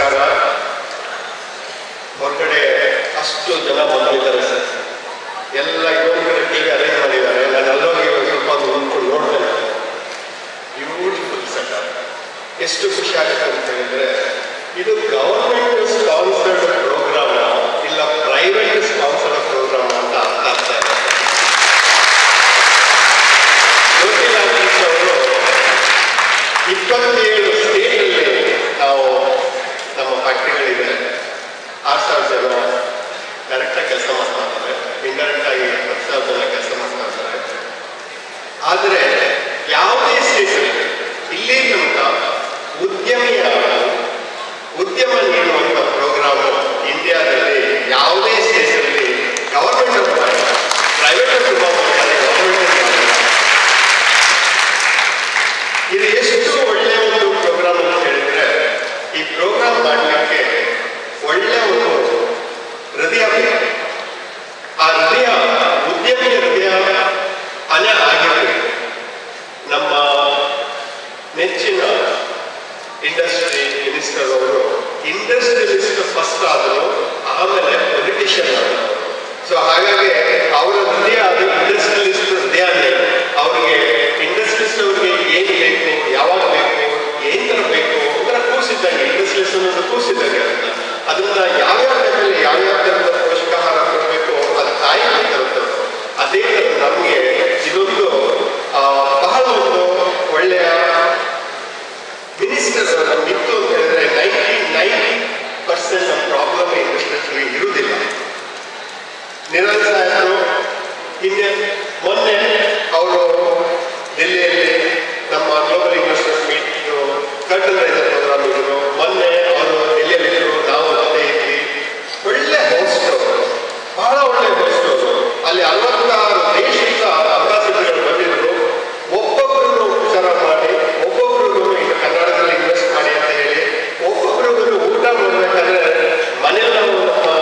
ನಮಸ್ಕಾರ ಹೊರಗಡೆ ಅಷ್ಟು ಜನ ಬಂದಿದ್ದಾರೆ ಸರ್ ಎಲ್ಲ ಯುವಕರ ಟಿವಿ ಅರೇಂಜ್ ಮಾಡಿದ್ದಾರೆ ನಾನು ಅಲ್ಲೋಗಿ ಒಂದ್ ಸ್ವಲ್ಪ ಅದು ನಿಂತ್ಕೊಂಡು ನೋಡ್ತೇನೆ ಬ್ಯೂಟಿಫುಲ್ ಸೆಟಪ್ ಎಷ್ಟು ಖುಷಿ ಆಗುತ್ತೆ ಅಂತ ಹೇಳಿದ್ರೆ ಇದು ಗವರ್ಮೆಂಟ್ ಸ್ಪಾನ್ಸರ್ಡ್ ಪ್ರೋಗ್ರಾಮ್ ಇಲ್ಲ ಪ್ರೈವೇಟ್ ಸ್ಪಾನ್ಸರ್ಡ್ ಪ್ರೋಗ್ರಾಮ್ ಅಂತ ಅರ್ಥ ಆಗ್ತಾ ಇದೆ ಜ್ಯೋತಿಲಾಲ್ ಅವರು ಇಪ್ಪತ್ತೇಳು ಸ್ಟೇಟಲ್ಲಿ ನಾವು ನಮ್ಮ ಫ್ಯಾಕ್ಟ್ರಿಗಳಿದೆ ಆರು ಸಾವಿರ ಜನ ಡೈರೆಕ್ಟಾಗಿ ಕೆಲಸ ಮಾಡ್ತಾ ಇದ್ದಾರೆ ಇಂಡೈರೆಕ್ಟ್ ಆಗಿ ಹತ್ತು ಸಾವಿರ ಜನ ಕೆಲಸ ಮಾಡ್ತಾ ಇದ್ದಾರೆ ಆದರೆ ಯಾವುದೇ ಸ್ಟೇಟಲ್ಲಿ ಇಲ್ಲಿ ತನಕ ಉದ್ಯಮಿಯ ಉದ್ಯಮ ನೀಡುವಂಥ ಪ್ರೋಗ್ರಾಮ್ ಇಂಡಿಯಾದಲ್ಲಿ ಯಾವುದೇ ಸ್ಟೇಟಲ್ಲಿ ಗವರ್ಮೆಂಟ್ ಪ್ರೈವೇಟ್ ತುಂಬ ಮಾಡ್ತಾರೆ ಗವರ್ಮೆಂಟ್ ಇದು ಎಷ್ಟು ಒಳ್ಳೆಯ ಒಂದು ಪ್ರೋಗ್ರಾಮ್ ಅಂತ ಹೇಳಿದ್ರೆ ಈ ಪ್ರೋಗ್ರಾಮ್ ಮಾಡಲಿಕ್ಕೆ ಒಳ್ಳೆಯ ಒಂದು ಹೃದಯ ಬೇಕು ಆ ಹೃದಯ ಉದ್ಯಮಿಯ ಹೃದಯ ಅಲೆ ಆಗಿರಬೇಕು ನಮ್ಮ ನೆಚ್ಚಿನ ಇಂಡಸ್ಟ್ರಿ ಮಿನಿಸ್ಟರ್ ಅವರು ಇಂಡಸ್ಟ್ರಿಯಲಿಸ್ಟ್ ಫಸ್ಟ್ ಆದರು ಆಮೇಲೆ ಪೊಲಿಟಿಷಿಯನ್ ಆದರು ಸೊ ಹಾಗಾಗಿ ಅವರ ಹೃದಯ ಅದು ಇಂಡಸ್ಟ್ರಿಯಲಿಸ್ಟ್ ಹೃದಯನೇ ಅವ್ರಿಗೆ ಇಂಡಸ್ಟ್ರಿಯಲಿಸ್ಟ್ ಅವ್ರಿಗೆ ಏನು ಬೇಕು ಯಾವಾಗ ಬೇಕು ಏನ್ ತರಬೇಕು ಒಂಥರ ಕೂಸಿದ್ದಂಗೆ ಇಂಡಸ್ಟ್ರಿಯಲಿಸ್ಟ್ ಅನ್ನೋದು ಕೂಸಿದ್ದಂಗೆ ಅಂತ ಅದನ್ನ ಯಾವ್ಯಾವ ಟೈಮಲ್ಲಿ ಯಾವ್ಯಾವ ಥರದ ಪೋಷಕಾಹಾರ ಕೊಡಬೇಕು ಅದು ತಾಯಿ ಗೊತ್ತಿರುತ್ತೆ ಅದೇ ಥರ ನಮಗೆ ಇದೊಂದು ಆ, ಬಹಳ ಒಂದು ಒಳ್ಳೆಯ ಮಿನಿಸ್ಟರ್ ನಮ್ಗಿತ್ತು ಅಂತ ಹೇಳಿದ್ರೆ ನೈಂಟಿ ನೈನ್ ಪರ್ಸೆಂಟ್ ನಮ್ಮ ಪ್ರಾಬ್ಲಮ್ ಇಂಡಸ್ಟ್ರಿ ಇರುವುದಿಲ್ಲ ನಿರಂಜ್ ಸಾಹೇಬರು ಹಿಂದೆ ಮೊನ್ನೆ ಅವರು ಡೆಲ್ಲಿಯಲ್ಲಿ ನಮ್ಮ global investors meet curtain raiser programme ಇದ್ರು ಮೊನ್ನೆ ಅವರು ಡೆಲ್ಲಿಯಲ್ಲಿದ್ರು ನಾವು ಜೊತೆ ಇದ್ವಿ ಒಳ್ಳೆ ಹೋಸ್ಟ್ ಅವರು ಬಹಳ ಒಳ್ಳೆ ಹೋಸ್ಟ್ ಅವರು ಅಲ್ಲಿ ಅರವತ್ತಾರು ದೇಶದಿಂದ ಅಂಬಾಸಿಡರ್ಗಳು ಬಂದಿದ್ರು ಒಬ್ಬೊಬ್ಬರನ್ನು ಉಪಚಾರ ಮಾಡಿ ಒಬ್ಬೊಬ್ಬರಿಗೂ ಈಗ ಕನ್ನಡದಲ್ಲಿ ಇನ್ವೆಸ್ಟ್ ಮಾಡಿ ಅಂತ ಹೇಳಿ ಒಬ್ಬೊಬ್ಬರಿಗೂ ಊಟ ಮಾಡಬೇಕಾದ್ರೆ ಮನೇಲಿ ನಾವು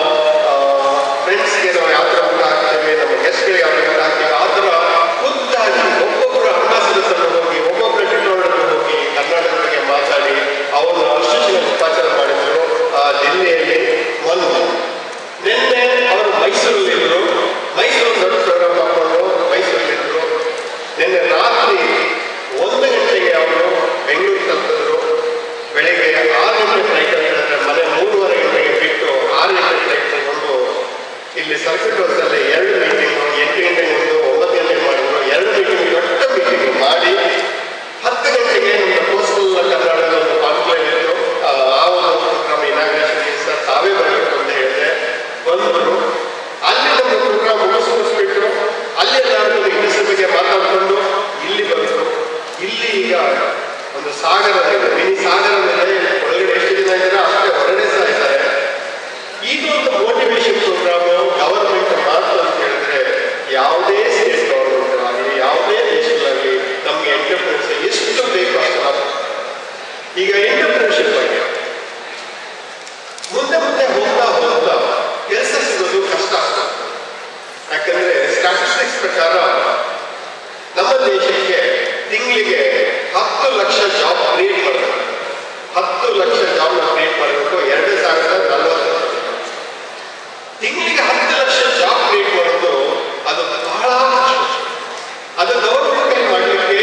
ಫ್ರೆಂಡ್ಸ್ಗೆ ನಾವು ಯಾವ ಥರ ಊಟ ಹಾಕ್ತೇವೆ ನಮ್ಮ ಗೆಸ್ಟ್ಗೆ ಯಾವ ಥರ ಊಟ ಹಾಕ್ತೇವೆ ಆ ಥರ ಖುದ್ದಾಗಿ ಒಬ್ಬೊಬ್ಬರು ಅಂಬಾಸಿಡರ್ಸ್ ಅನ್ನು ಹೋಗಿ ಒಬ್ಬೊಬ್ಬರ ಡಿಪ್ಲೊಮೆಟ್ ಹೋಗಿ ಕನ್ನಡದ ಬಗ್ಗೆ ಮಾತಾಡಿ ಅವರು ಅಷ್ಟು ಉಪಚಾರ ಮಾಡಿದ್ರು ಆ ಡೆಲ್ಲಿಯಲ್ಲಿ ಒಂದು ನಿನ್ನೆ ಅವರು ಮೈಸೂರಲ್ಲಿದ್ದರು ಮೈಸೂರು ದೊಡ್ಡ ಪ್ರೋಗ್ರಾಮ್ ಹಾಕೊಂಡು ಮೈಸೂರಲ್ಲಿದ್ದರು ನಿನ್ನೆ ರಾತ್ರಿ ಒಂದು ಗಂಟೆಗೆ ಅವರು ಬೆಂಗಳೂರು ತಲುಪಿದ್ರು ಬೆಳಿಗ್ಗೆ ಆರು ಗಂಟೆ ಫ್ಲೈಟ್ ಅಂತ ಹೇಳಿದ್ರೆ ಮನೆ ಮೂರುವರೆ ಗಂಟೆಗೆ ಬಿಟ್ಟು ಆರು ಗಂಟೆ ಫ್ಲೈಟ್ ತಗೊಂಡು ಇಲ್ಲಿ ಸರ್ಕಿಟ್ ಹೌಸಲ್ಲಿ ಎರಡು ಮೀಟಿಂಗ್ ಎಂಟು ಗಂಟೆಗೆ ಒಂದು ಒಂಬತ್ತು ಗಂಟೆಗೆ ಮಾಡಿದ್ರು ಎರಡು ಮೀಟಿಂಗ್ ದೊಡ್ಡ ಮೀಟಿಂಗ್ ಮಾಡಿ ಹತ್ತು ಗಂಟೆಗೆ ನಮ್ಮ ಕೋಸ್ಟಲ್ ಕರ್ನಾಟಕದ ಒಂದು ಕಾನ್ಕ್ಲೇವ್ ಇತ್ತು ಆ ಆ ಒಂದು ಪ್ರೋಗ್ರಾಮ್ ಇನಾಗ್ರೇಷನ್ ಸರ್ ತಾವೇ ಬರಬೇಕು ಅಂತ ಹೇಳಿದೆ ಬಂದರು ಅಲ್ಲಿ ನಮ್ಮ ಪ್ರೋಗ್ರಾಮ್ ಮುಗಿಸ್ಬಿಟ್ರು ಅಲ್ಲಿ ಎಲ್ಲರೂ ಇಂಡಸ್ಟ್ರಿ ಬಗ್ಗೆ ಮಾತಾಡ್ಕೊಂಡು ಇಲ್ಲಿ ಬಂದರು ಇಲ್ಲಿ ಈಗ ಒಂದು ಸಾಗರ ಇದೆ ಮಿನಿ ಸಾಗರ ಮೇಲೆ ಒಳಗಡೆ ಎಷ್ಟು ಜನ ಇದ್ದಾರೆ ಅಷ್ಟೇ ಹೊರಗಡೆ ಸಹ ಇದ್ದಾರೆ ಇದು ಒಂದು ಮೋಟಿವೇಶನ್ ಪ್ರೋಗ್ರಾಮ್ ಗವರ್ಮೆಂಟ್ ಮಾಡ್ತು ಅಂತ ಹೇಳಿದ್ರೆ ಯಾವುದೇ ಸ್ಟೇಟ್ ಗವರ್ಮೆಂಟ್ ಆಗಲಿ ಯಾವುದೇ ದೇಶಗಳಾಗಲಿ ನಮ್ಗೆ ಎಂಟರ್ಪ್ರೆನ್ಸ್ ಎಷ್ಟು ಬೇಕು ಅಷ್ಟು ಲಾಭ. ಈಗ ಎಂಟರ್ಪ್ರೆನ್ಶಿಪ್ ಬಗ್ಗೆ ಮುಂದೆ ಮುಂದೆ ಹೋಗ್ತಾ ಹೋಗ್ತಾ ಕೆಲಸ ಸಿಗೋದು ಕಷ್ಟ ಆಗ್ತದೆ ಯಾಕಂದ್ರೆ ಸ್ಟಾಟಿಸ್ಟಿಕ್ಸ್ ಪ್ರಕಾರ ನಮ್ಮ ದೇಶಕ್ಕೆ ತಿಂಗಳಿಗೆ ಹತ್ತು ಲಕ್ಷ ಜಾಬ್ ಕ್ರಿಯೇಟ್ ಮಾಡಬೇಕು ಹತ್ತು ಲಕ್ಷ ಜಾಬ್ ಕ್ರಿಯೇಟ್ ಮಾಡಬೇಕು ಎರಡು ಸಾವಿರದ ನಲವತ್ತು ತಿಂಗಳಿಗೆ ಹತ್ತು ಲಕ್ಷ ಜಾಬ್ ಕ್ರಿಯೇಟ್ ಮಾಡೋದು ಅದು ಬಹಳ ಕಷ್ಟ. ಅದು ಗವರ್ಮೆಂಟ್ ಕೈ ಮಾಡಲಿಕ್ಕೆ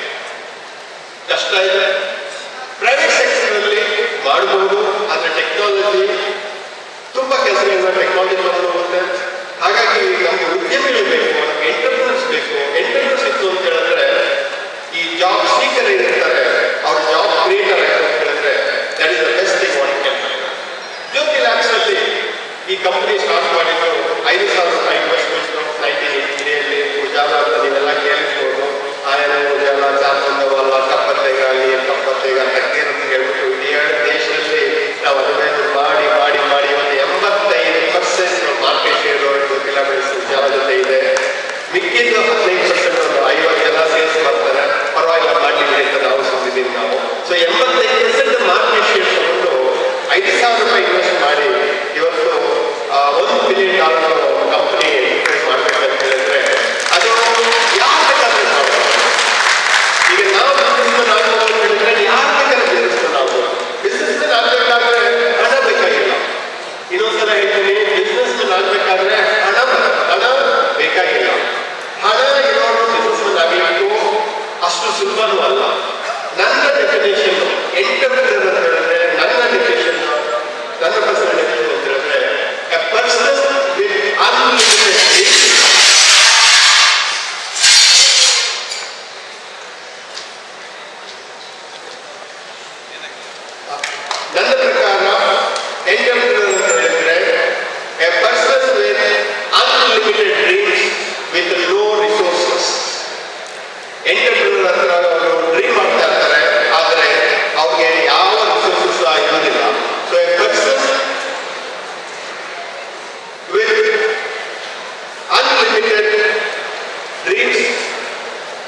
ಕಷ್ಟ ಇದೆ ಪ್ರೈವೇಟ್ ಸೆಕ್ಟರ್ನಲ್ಲಿ ಮಾಡಬಹುದು ಆದರೆ ಟೆಕ್ನಾಲಜಿ ತುಂಬಾ ಕೆಲಸಗಳನ್ನ ಟೆಕ್ನಾಲಜಿ ತಗೊಂಡು ಹೋಗುತ್ತೆ ಹಾಗಾಗಿ ನಮಗೆ ಉದ್ಯಮಿಗಳು ಬೇಕು ನಮಗೆ ಎಂಟರ್ಪ್ರಿನರ್ಸ್ ಬೇಕು ಎಂಟರ್ಪ್ರಿನರ್ಸ್ ಇತ್ತು ಅಂತ ಹೇಳಿದ್ರೆ ಈ ಜಾಬ್ ಸೀಕರ್ ಏನಿರ್ತಾರೆ ಅವ್ರ ಜಾಬ್ ಕ್ರಿಯೇಟರ್ ಅಂತ ಹೇಳಿದ್ರೆ that is the best thing what can Jyothy labs ಅಲ್ಲಿ ಈ ಕಂಪನಿ ಸ್ಟಾರ್ಟ್ ಮಾಡಿದ್ದು ಐದು ಸಾವಿರ ರೂಪಾಯಿ ಇನ್ವೆಸ್ಟ್ಮೆಂಟ್ ನೈನ್ಟೀನ್ ಏಯ್ಟಿ ತ್ರೀಯಲ್ಲಿ ಉಜಾಲ ಅಂತ ನೀವೆಲ್ಲ ಕೇಳಿರ್ಬೋದು ಆಯನ ಉಜಾಲ ಚಾರ್ಬಂದವಲ್ಲ ಕಪ್ಪತ್ತೆಗಾಗಿ ಕಪ್ಪತ್ತೆಗ ತಗ್ಗೇರ್ ಅಂತ ಹೇಳ್ಬಿಟ್ಟು ಇಡೀ ಎರಡು ದೇಶದಲ್ಲಿ ನಾವು ಅಡ್ವರ್ಟೈಸ್ ಮಾಡಿ ಮಾಡಿ ಮಾಡಿ ಒಂದು ಎಂಬತ್ತೈದು ಪರ್ಸೆಂಟ್ ಮಾರ್ಕೆಟ್ ಶೇರ್ ಜ್ಯೋತಿಲ ಬೆಳೆಸಿ ಉಜಾಲ ಜೊತೆ ಇದೆ ಮಿಕ್ಕಿದ್ದು ಹದಿನೈದು ಪರ್ಸೆಂಟ್ ಒಂದು ಐವತ್ತು ಜನ ಸೇಲ್ಸ್ ಮಾಡ್ತಾರೆ ಪರವಾಗಿಲ್ಲ ಮಾಡಲಿಲ್ಲ ಅಂತ ನಾವು ಸುದ್ದಿದ್ದೀವಿ ನಾವು ಸೊ ಎಂಬತ್ತೈದು ಪರ್ಸೆಂಟ್ ಮಾರ್ಕೆಟ್ ಶೇರ್ ತಗೊಂಡು ಐದು ಸಾವಿರ ರೂಪಾಯಿ ಇನ್ವೆಸ್ಟ್ ಮಾಡಿ ಇವತ್ತು ಆ, ಒಂದು ಬಿಲಿಯನ್ ಡಾಲರ್ ಕಂಪನಿ ಮಾಡ್ಬೇಕಂತ ಹೇಳಿದ್ರೆ ಅದು ಯಾರು ಬೇಕಾದ್ರೆ ಮಾಡ್ಬೋದು ಈಗ ನಾವು ಬಿಸ್ನೆಸ್ ಆಗ್ಬೋದು ಅಂತ ಹೇಳಿದ್ರೆ ಯಾರು ಬೇಕಾದ್ರೆ ಬಿಸ್ನೆಸ್ ಆಗ್ಬೋದು ಬಿಸ್ನೆಸ್ ಆಗ್ಬೇಕಾದ್ರೆ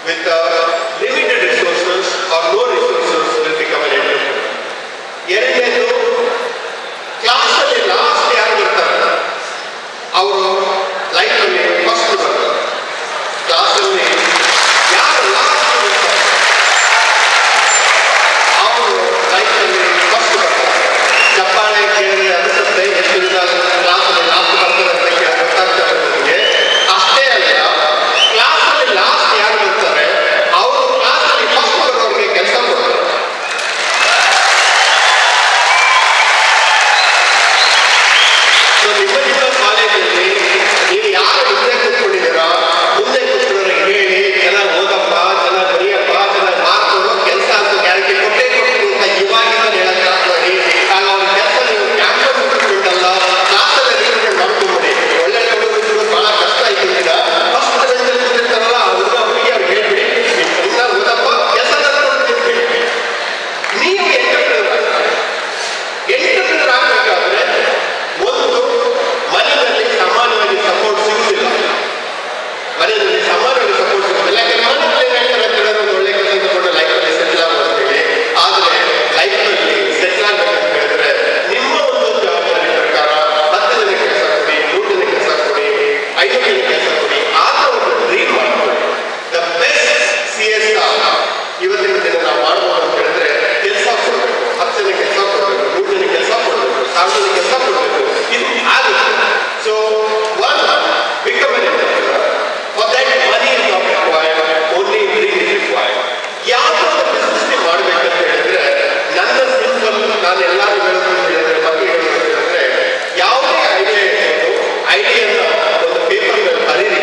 with uh, limited resources or no resources will become an entrepreneur. ಎರಡನೇದು ಕ್ಲಾಸಲ್ಲಿ ಲಾಸ್ಟ್ ಯಾರು ಬರ್ತಾರೆ ಅವರು ಲೈಫಲ್ಲಿ ಫಸ್ಟ್ ಬರ್ತಾರೆ ಕ್ಲಾಸಲ್ಲಿ ಯಾರು ಲಾಸ್ಟ್ ಬರ್ತಾರೆ ಅವರು ಲೈಫಲ್ಲಿ ಫಸ್ಟ್ ಬರ್ತಾರೆ ಚಪ್ಪಾಳೆ ಕೇಳಿದ್ರೆ ಅನಿಸುತ್ತೆ ಎಷ್ಟು ದಿನ ಕ್ಲಾಸಲ್ಲಿ ಲಾಸ್ಟ್ ಬರ್ತಾರೆ ಅಂತ ಕೇಳಿ ಗೊತ್ತಾಗ್ತದೆ ನಿಮಗೆ ಅಷ್ಟೇ ಅಲ್ಲ ಕ್ಲಾಸಲ್ಲಿ ಲಾಸ್ಟ್ ಯಾರು ಬರ್ತಾರೆ ಅವರು ಕ್ಲಾಸಲ್ಲಿ ಫಸ್ಟ್ ಬರೋರಿಗೆ ಕೆಲಸ ಕೊಡ್ತಾರೆ ಸೊ ನಿಮ್ಮ ನಿಮ್ಮ ಕಾಲೇಜಲ್ಲಿ ನೀವು ಯಾರು ಮುಂದೆ ಕೂತ್ಕೊಂಡಿದ್ದೀರಾ ಮುಂದೆ ಕೂತ್ಕೊಳ್ಳೋರಿಗೆ ಹೇಳಿ ಚೆನ್ನಾಗಿ ಓದಪ್ಪ ಚೆನ್ನಾಗಿ ಬರೆಯಪ್ಪ ಚೆನ್ನಾಗಿ ಮಾರ್ಕ್ ಕೊಡು ಕೆಲಸ ಅಂತ ಗ್ಯಾರಂಟಿ ಕೊಟ್ಟೇ ಕೊಡ್ತೀನಿ ಅಂತ ಇವಾಗಿಂದ ಹೇಳಕ್ ಮಾಡಿ ಆಗ ಅವ್ರ ಕೆಲಸ ನೀವು ಕ್ಯಾಂಪಸ್ ಬಿಟ್ಬಿಟ್ಟಲ್ಲ ಕ್ಲಾಸಲ್ಲಿ ರಿಕ್ರೂಟ್ಮೆಂಟ್ ಮಾಡ್ಕೊಂಬಿಡಿ ಒಳ್ಳೆ ಹುಡುಗರು ಬಹಳ ಕಷ್ಟ ಇದ್ದಿಲ್ಲ ಫಸ್ಟ್ ಬೆಂಚಲ್ಲಿ ಕೂತಿರ್ತಾರಲ್ಲ ಆ ಹುಡುಗ ಹುಡುಗಿ ಅವ್ರಿಗೆ ಹೇಳ್ಬಿಡಿ ನೀವು ಚೆನ್ನಾಗಿ ಓದಪ್ಪ ಕೆಲಸ ಕೊಡ್ತೀನಿ ನೀವು ಎಂಟರ್ಪ್ರಿನರ್ ಎಂಟರ್ಪ್ರಿನರ್ ಆಗಬೇಕಾದ್ರೆ ಒಂದು ಮನೆಯಲ್ಲಿ ಸಮಾನವಾಗಿ ಸಪೋರ್ಟ್ ಸಿಗುವುದಿಲ್ಲ ಮನೆಯಲ್ಲಿ ಸಮಾನವಾಗಿ ಸಪೋರ್ಟ್ ಸಿಗುವುದಿಲ್ಲ ಯಾಕಂದ್ರೆ ಮನೆಯಲ್ಲಿ ಹೇಳ್ತಾರೆ ಅಂತ ಹೇಳಿದ್ರೆ ಒಂದು ಒಳ್ಳೆ ಕೆಲಸ ತಗೊಂಡು ಲೈಫಲ್ಲಿ ಸೆಟ್ಲ್ ಆಗ್ಬೋದು ಆದರೆ ಲೈಫಲ್ಲಿ ಸೆಟ್ಲ್ ಆಗ್ಬೇಕಂತ ಹೇಳಿದ್ರೆ ನಿಮ್ಮ ಒಂದು ಜವಾಬ್ದಾರಿ ಪ್ರಕಾರ ಹತ್ತು ಜನ ಕೆಲಸ ಕೊಡಿ ನೂರು ಜನ ಕೆಲಸ ಕೊಡಿ ಐದು ಜನ ಕೆಲಸ ಕೊಡಿ ಆಗ ಒಂದು ಡ್ರೀಮ್ ಮಾಡ್ಕೊಳ್ಳಿ ದ ಬೆಸ್ಟ್ ಸಿ ಎಸ್ ಇವತ್ತಿನ ದಿನ ನಾವು ಮಾಡ್ಬೋದು ಅಂತ ಹೇಳಿದ್ರೆ ಕೆಲಸ ಕೊಡಬೇಕು ಹತ್ತು ಜನ ಕೆಲಸ ಕೊಡಬೇಕು ನೂರು ಜನ ಕೆಲಸ ಕೊಡಬೇಕು ಸಾವಿರ ಜನ ಕೆಲಸ ಕೊಡಬೇಕು ಇದು ಆಗುತ್ತೆ so one become an for that money is not required only dream is required ಯಾವುದೋ ಒಂದು ಬಿಸ್ನೆಸ್ ಮಾಡ್ಬೇಕಂತ ಹೇಳಿದ್ರೆ ನನ್ನ ಸಿಂಪಲ್ ನಾನು ಎಲ್ಲರೂ ಹೇಳೋದು ಅಂತ ಹೇಳಿದ್ರೆ ಮಕ್ಕಳಿಗೆ ಹೇಳೋದು ಅಂತ ಹೇಳಿದ್ರೆ ಯಾವುದೇ ಐಡಿಯಾ ಇರ್ಬೋದು ಐಡಿಯಾನ ಒಂದು ಪೇಪರ್ ಮೇಲೆ ಬರೀರಿ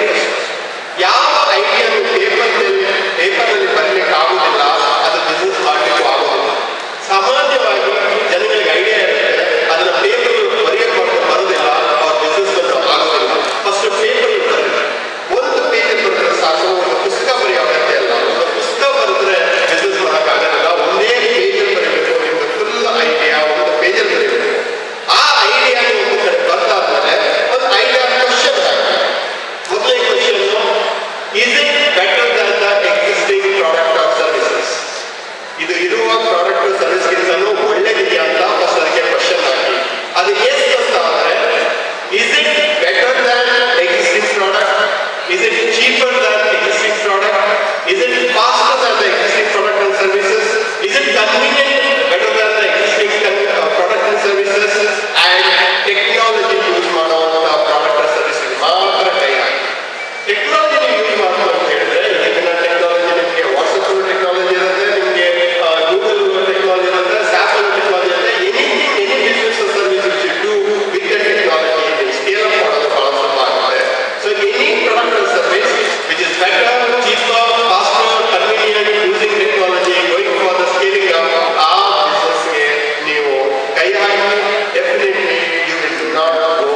ಯಾವ ಐಡಿಯಾ ಪೇಪರ್ ಮೇಲೆ ಪೇಪರ್ನಲ್ಲಿ ಬರಲಿಕ್ಕೆ ಆಗೋದಿಲ್ಲ ಅದು ಬಿಸ್ನೆಸ್ ಮಾಡಲಿಕ್ಕೂ ಆಗೋದಿಲ್ಲ ಸಾಮಾನ್ಯವಾಗಿ ಜನಗಳಿಗೆ ಐಡಿಯಾ ಇರುತ್ತೆ ಅದನ್ನ ಪೇಪರ್ ಬರೆಯಕ್ಕೆ ಅವ್ರಿಗೆ ಬರೋದಿಲ್ಲ ಅವ್ರ ಬಿಸ್ನೆಸ್ ಆಗೋದಿಲ್ಲ ಫಸ್ಟ್ ಪೇಪರ್ ಬರೀರಿ ಒಂದು ಪೇಜ್ ಬರೆದ್ರೆ ಸಾಕು ಒಂದು ಪುಸ್ತಕ ಬರೆಯೋ ಅಗತ್ಯ ಇಲ್ಲ ಒಂದು ಪುಸ್ತಕ ಬರೆದ್ರೆ ಬಿಸ್ನೆಸ್ ಮಾಡೋಕ್ಕಾಗಲ್ಲ ಒಂದೇ ಪೇಜಲ್ಲಿ ಬರೀಬೇಕು ನಿಮ್ಗೆ ಫುಲ್ ಐಡಿಯಾ ಒಂದು ಪೇಜಲ್ಲಿ ಬರೀಬೇಕು ಆ ಐಡಿಯಾ ಒಂದು ಕಡೆ ಬರ್ತಾದ್ಮೇಲೆ ಒಂದು ಐಡಿಯಾ ಕ್ವಶನ್ ಮೊದಲನೇ question is it better Dhan the existing product of services ಇದು ಇರುವ ಪ್ರಾಡಕ್ಟ್ ಸರ್ವಿಸ್ಗಿಂತಲೂ ಒಳ್ಳೆದಿದೆಯಾ ಅಂತ ಫಸ್ಟ್ ಅದಕ್ಕೆ ಕ್ವಶನ್ ಹಾಕಿ ಅದು ಎಸ್ ಅಂತ ಅಂದ್ರೆ is it better than existing product is it cheaper than existing product is it faster than the existing product and services is it convenient better Dhan the existing product and services and technology use ಮಾಡುವಂತ product and service ಮಾತ್ರ ಕೈ ಹಾಕಿ technology use ಮಾಡ್ಬೋದು ಅಂತ ಹೇಳಿದ್ರೆ ಈಗಿನ technology ನಿಮಗೆ WhatsApp technology ಇರುತ್ತೆ ನಿಮಗೆ ಗೂಗಲ್ ಟೆಕ್ನಾಲಜಿ ಇರುತ್ತೆ ಸ್ಯಾಪಲ್ ಟೆಕ್ನಾಲಜಿ ಇರುತ್ತೆ anything any business service which do with the technology scale up ಮಾಡೋದು ಬಹಳ ಸುಲಭ ಆಗುತ್ತೆ so any product and service which is better cheaper faster convenient using technology going for the scaling up ಆ ಬಿಸ್ನೆಸ್ಗೆ ನೀವು ಕೈ ಹಾಕಿ definitely you will not go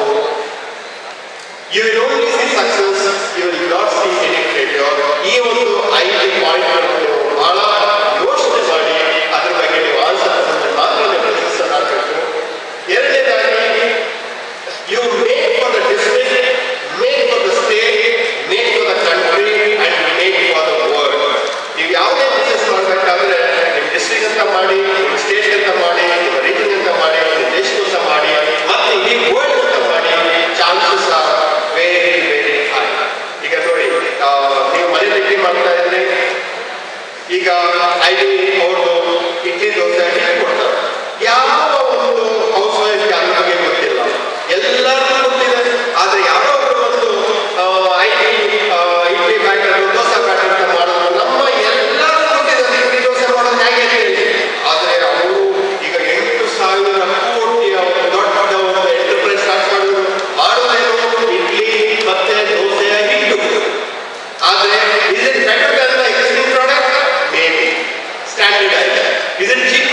you will only see success you will not see any failure ಈ ಒಂದು ಐದು point ನೀವು ಬಹಳ ಯೋಚನೆ ಮಾಡಿ ಅದ್ರ ಬಗ್ಗೆ ನೀವು ಆನ್ಸರ್ ಬಂದ್ರೆ ಮಾತ್ರ ನೀವು ಬಿಸ್ನೆಸ್ ಆಗಬೇಕು ಎರಡನೇದಾಗಿ you make for the district make for the state make for the country and make for the world ನೀವು ಯಾವುದೇ ಬಿಸ್ನೆಸ್ ಮಾಡಬೇಕಾದ್ರೆ ನಿಮ್ಮ ಡಿಸ್ಟ್ರಿಕ್ಟ್ ಅಂತ ಮಾಡಿ ನಿಮ್ಮ ಸ್ಟೇಟ್ ಅಂತ ಮಾಡಿ ನಿಮ್ಮ ರೀಜನ್ ಅಂತ ಮಾಡಿ ನಿಮ್ಮ ದೇಶಕ್ಕಂತ ಮಾಡಿ ಮತ್ತೆ ಇಡೀ ವರ್ಲ್ಡ್ ಅಂತ ಮಾಡಿ chances are very very high ಈಗ ನೋಡಿ ಆ, ನೀವು ಮನೇಲಿ ಇಡ್ಲಿ ಮಾಡ್ತಾ ಇದ್ರಿ ಈಗ ಐಡಿ ಅವ್ರದ್ದು ಇಡ್ಲಿ ದೋಸೆ ಹಿಟ್ಟು ಕೊಡ್ತಾರೆ ಯಾವ ಒಂದು ಹೌಸ್ ವೈಫ್ಗೆ ಅದ್ರ ಬಗ್ಗೆ ಗೊತ್ತಿಲ್ಲ ಎಲ್ಲರಿಗೂ ಗೊತ್ತಿದೆ ಆದ್ರೆ ಯಾರೋ ಒಬ್ರು ಒಂದು IT idli batter dosa batter ಅಂತ ಮಾಡೋದು ನಮ್ಮ ಎಲ್ಲರಿಗೂ ಗೊತ್ತಿದೆ ಇಡ್ಲಿ ದೋಸೆ ಮಾಡೋದು ಹೇಗೆ ಅಂತ ಹೇಳಿ ಆದ್ರೆ ಅವರು ಈಗ ಎಂಟು ಸಾವಿರ ಕೋಟಿ ಅವರು ದೊಡ್ಡ ಒಂದು ಎಂಟರ್ಪ್ರೈಸ್ ಸ್ಟಾರ್ಟ್ ಮಾಡಿದ್ರು ಮಾಡೋದೇನು ಇಡ್ಲಿ ಮತ್ತೆ ದೋಸೆ ಹಿಟ್ಟು ಆದ್ರೆ is it better Dhan the existing product maybe standard ಆಗಿದೆ ಇಸ್ ಇಟ್ ಚೀಪ್